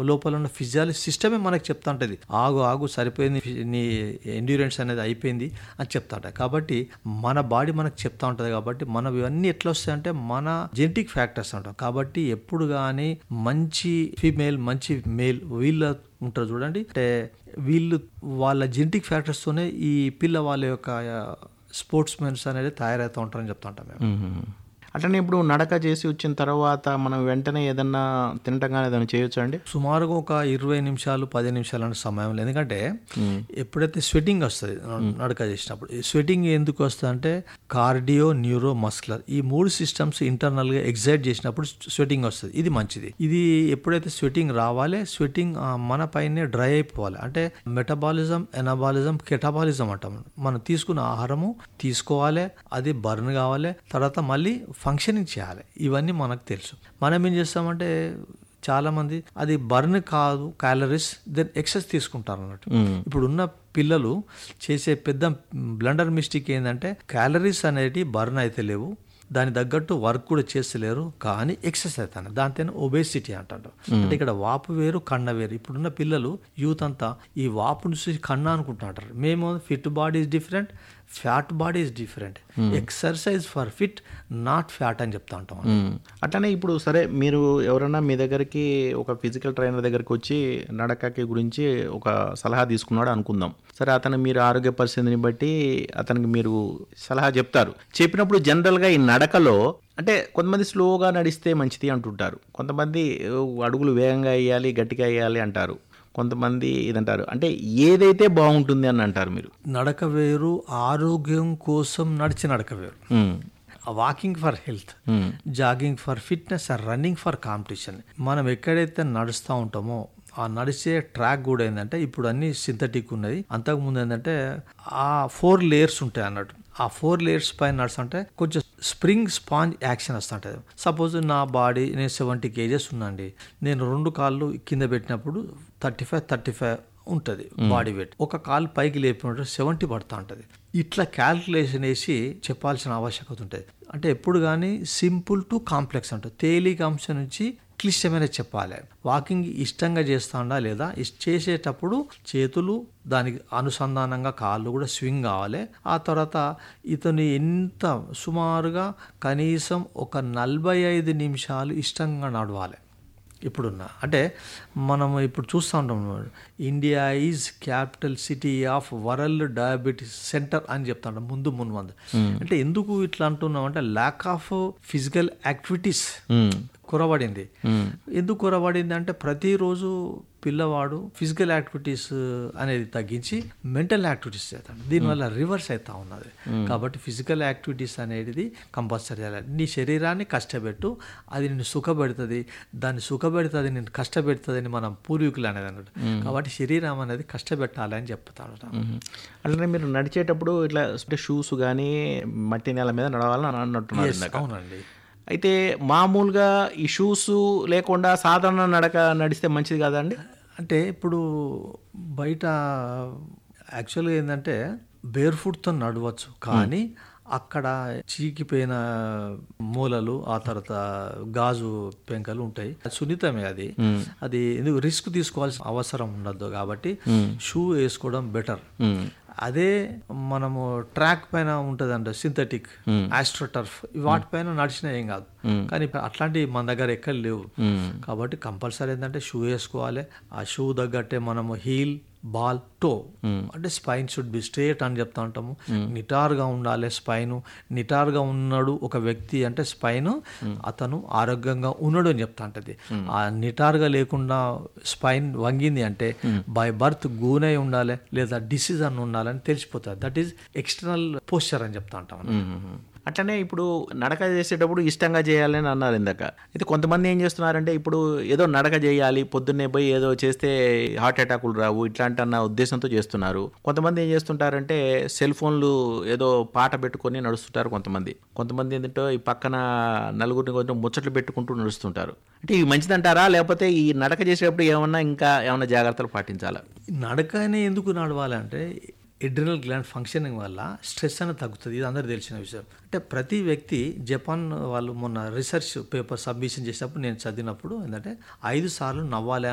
లోపల ఉన్న ఫిజియాలజీ సిస్టమే మనకు చెప్తా ఉంటుంది ఆగు ఆగు సరిపోయింది ఫి- నీ ఎండ్యూరెన్స్ అనేది అయిపోయింది అని చెప్తా ఉంటాయి కాబట్టి మన బాడీ మనకు చెప్తా ఉంటుంది కాబట్టి మన ఇవన్నీ ఎట్లా వస్తాయంటే మన జెనెటిక్ ఫ్యాక్టర్స్ అంటాం కాబట్టి ఎప్పుడు కానీ మంచి ఫీమేల్ మంచి మేల్ వీళ్ళ ఉంటారు చూడండి అంటే వీళ్ళు వాళ్ళ జెనెటిక్ ఫ్యాక్టర్స్తోనే ఈ పిల్ల వాళ్ళ యొక్క స్పోర్ట్స్ మెన్స్ అనేది తయారవుతూ ఉంటారని చెప్తా ఉంటాం మేము మ్మ్. అట్లనే ఇప్పుడు నడక చేసి వచ్చిన తర్వాత మనం వెంటనే ఏదన్నా తినటం కానీ ఏదైనా చేయొచ్చా అండి సుమారుగా ఒక ఇరవై నిమిషాలు పది నిమిషాలు అనే సమయంలో ఎందుకంటే ఎప్పుడైతే స్వెటింగ్ వస్తుంది నడక చేసినప్పుడు ఈ స్వెటింగ్ ఎందుకు వస్తుంది అంటే కార్డియో న్యూరో మస్కులర్ ఈ మూడు సిస్టమ్స్ ఇంటర్నల్గా ఎగ్జైట్ చేసినప్పుడు స్వెటింగ్ వస్తుంది ఇది మంచిది ఇది ఎప్పుడైతే స్వెటింగ్ రావాలి స్వెటింగ్ మన పైనే డ్రై అయిపోవాలి అంటే మెటబాలిజం ఎనబాలిజం కెటబాలిజం అంటాం మనం తీసుకున్న ఆహారము తీసుకోవాలి అది బర్న్ కావాలి తర్వాత మళ్ళీ ఫంక్షనింగ్ చేయాలి ఇవన్నీ మనకు తెలుసు మనం ఏం చేస్తామంటే చాలా మంది అది బర్న్ కాదు క్యాలరీస్ దెన్ ఎక్సెస్ తీసుకుంటారు అన్నట్టు ఇప్పుడు ఉన్న పిల్లలు చేసే పెద్ద బ్లండర్ మిస్టేక్ ఏంటంటే క్యాలరీస్ అనేటివి బర్న్ అయితే లేవు దాని తగ్గట్టు వర్క్ కూడా చేస్తలేరు కానీ ఎక్సెస్ అవుతాను దాంతో ఒబేసిటీ అంటారు అంటే ఇక్కడ వాపు వేరు కన్న వేరు ఇప్పుడున్న పిల్లలు యూత్ అంతా ఈ వాపుని చూసి కన్న అనుకుంటుంటారు మేము fit body is different fat body is different exercise for fit not fat అని చెప్తా ఉంటాం మ్మ్. అట్లనే ఇప్పుడు సరే మీరు ఎవరైనా మీ దగ్గరికి ఒక ఫిజికల్ ట్రైనర్ దగ్గరికి వచ్చి నడకకి గురించి ఒక సలహా తీసుకున్నాడు అనుకుందాం సరే అతను మీరు ఆరోగ్య పరిస్థితిని బట్టి అతనికి మీరు సలహా చెప్తారు చెప్పినప్పుడు జనరల్గా ఈ నడకలో అంటే కొంతమంది స్లోగా నడిస్తే మంచిది అంటుంటారు కొంతమంది "ఓ, అడుగులు వేగంగా వేయాలి గట్టిగా వేయాలి అంటారు కొంతమంది ఇదంటారు అంటే ఏదైతే బాగుంటుంది అని అంటారు మీరు నడక వేరు ఆరోగ్యం కోసం నడిచి నడక వేరు మ్మ్. Walking for health jogging for fitness and running for competition మనం ఎక్కడైతే నడుస్తూ ఉంటామో ఆ నడిచే ట్రాక్ కూడా ఏంటంటే ఇప్పుడు అన్ని సింథటిక్ ఉన్నది అంతకుముందు ఏంటంటే ఆ ఫోర్ లేయర్స్ ఉంటాయి అన్నట్టు ఆ ఫోర్ లేయర్స్ పైన నడుస్తుంటే కొంచెం స్ప్రింగ్ స్పాంజ్ యాక్షన్ వస్తుంటుంది సపోజ్ నా బాడీ నేను సెవెంటీ కేజెస్ ఉన్నాండి నేను రెండు కాళ్ళు కింద పెట్టినప్పుడు థర్టీ ఫైవ్ థర్టీ ఫైవ్ ఉంటుంది బాడీ వెయిట్ ఒక కాలు పైకి లేపినట్టు సెవెంటీ పడుతూ ఉంటుంది ఇట్లా క్యాల్కులేషన్ వేసి చెప్పాల్సిన ఆవశ్యకత ఉంటుంది అంటే ఎప్పుడు కానీ సింపుల్ టు కాంప్లెక్స్ అంటారు తేలిక అంశం నుంచి క్లిష్టమైన చెప్పాలి వాకింగ్ ఇష్టంగా చేస్తాడా లేదా ఇష్- చేసేటప్పుడు చేతులు దానికి అనుసంధానంగా కాళ్ళు కూడా స్వింగ్ కావాలి ఆ తర్వాత ఇతను ఎంత సుమారుగా కనీసం ఒక నలభై ఐదు నిమిషాలు ఇష్టంగా నడవాలి ఇప్పుడున్న అంటే మనం ఇప్పుడు చూస్తూ ఉంటాం India is capital city of world diabetes centre అని చెప్తాం ముందు ముందు మంది అంటే ఎందుకు ఇట్లా అంటున్నాం అంటే ల్యాక్ ఆఫ్ ఫిజికల్ యాక్టివిటీస్ కొరబడింది ఎందుకు కొరబడింది అంటే ప్రతిరోజు పిల్లవాడు ఫిజికల్ యాక్టివిటీస్ అనేది తగ్గించి మెంటల్ యాక్టివిటీస్ చేస్తాడు దీనివల్ల రివర్స్ అవుతా ఉన్నది కాబట్టి ఫిజికల్ యాక్టివిటీస్ అనేది కంపల్సరీ చేయాలి నీ శరీరాన్ని కష్టపెట్టు అది నిన్ను సుఖపెడుతుంది దాన్ని సుఖపెడుతుంది నేను కష్టపెడుతుంది అని మనం పూర్వీకులు అనేది అన్నట్టు కాబట్టి శరీరం అనేది కష్టపెట్టాలి అని చెప్తాడు మ్మ్. అట్లనే మీరు నడిచేటప్పుడు ఇట్లా షూస్ కానీ మట్టి నేల మీద నడవాలని అన్నట్టున్నారు ఇందాక అవునండి అయితే మామూలుగా ఈ షూస్ లేకుండా సాధారణ నడక నడిస్తే మంచిది కదండి అంటే ఇప్పుడు బయట యాక్చువల్గా ఏంటంటే బేర్ ఫుట్తో నడవచ్చు కానీ అక్కడ చీకిపోయిన మూలలు ఆ తర్వాత గాజు పెంకలు ఉంటాయి అది సున్నితమే అది అది ఎందుకు రిస్క్ తీసుకోవాల్సిన అవసరం ఉండదు కాబట్టి షూ వేసుకోవడం బెటర్ అదే మనము ట్రాక్ పైన ఉంటుందంట సింథటిక్ ఆస్ట్రోటర్ఫ్ వాటిపైన నడిచినా ఏం కాదు కానీ ఇప్పుడు అట్లాంటివి మన దగ్గర ఎక్కడ లేవు కాబట్టి కంపల్సరీ ఏంటంటే షూ వేసుకోవాలి ఆ షూ తగ్గట్టే మనము హీల్ బాల్ టో అంటే స్పైన్ షుడ్ బి స్ట్రేట్ అని చెప్తా ఉంటాము నిటార్గా ఉండాలి స్పైన్ నిటార్గా ఉన్నాడు ఒక వ్యక్తి అంటే స్పైన్ అతను ఆరోగ్యంగా ఉన్నాడు అని చెప్తా ఉంటది ఆ నిటార్గా లేకుండా స్పైన్ వంగింది అంటే బై బర్త్ గూనై ఉండాలి లేదా డిసీజ్ అని ఉండాలని తెలిసిపోతుంది దట్ ఈస్ ఎక్స్టర్నల్ పోస్చర్ అని చెప్తా ఉంటాం మనం. అట్లనే ఇప్పుడు నడక చేసేటప్పుడు ఇష్టంగా చేయాలని అన్నారు ఇందాక అయితే కొంతమంది ఏం చేస్తున్నారంటే ఇప్పుడు ఏదో నడక చేయాలి పొద్దున్నే పోయి ఏదో చేస్తే హార్ట్ అటాకులు రావు ఇట్లాంటి అన్న ఉద్దేశంతో చేస్తున్నారు కొంతమంది ఏం చేస్తుంటారంటే సెల్ ఫోన్లు ఏదో పాట పెట్టుకొని నడుస్తుంటారు కొంతమంది కొంతమంది ఏంటంటే ఈ పక్కన నలుగురిని కొంచెం ముచ్చట్లు పెట్టుకుంటూ నడుస్తుంటారు అంటే ఇవి మంచిదంటారా లేకపోతే ఈ నడక చేసేటప్పుడు ఏమన్నా ఇంకా ఏమన్నా జాగ్రత్తలు పాటించాలా నడకనే ఎందుకు నడవాలంటే ఎడ్రినల్ గ్లాండ్ ఫంక్షనింగ్ వల్ల స్ట్రెస్ అనేది తగ్గుతుంది ఇది అందరికీ తెలిసిన విషయం అంటే ప్రతి వ్యక్తి జపాన్ వాళ్ళు మొన్న రీసెర్చ్ పేపర్ సబ్మిషన్ చేసినప్పుడు నేను చదివినప్పుడు ఏంటంటే ఐదు సార్లు నవ్వాలి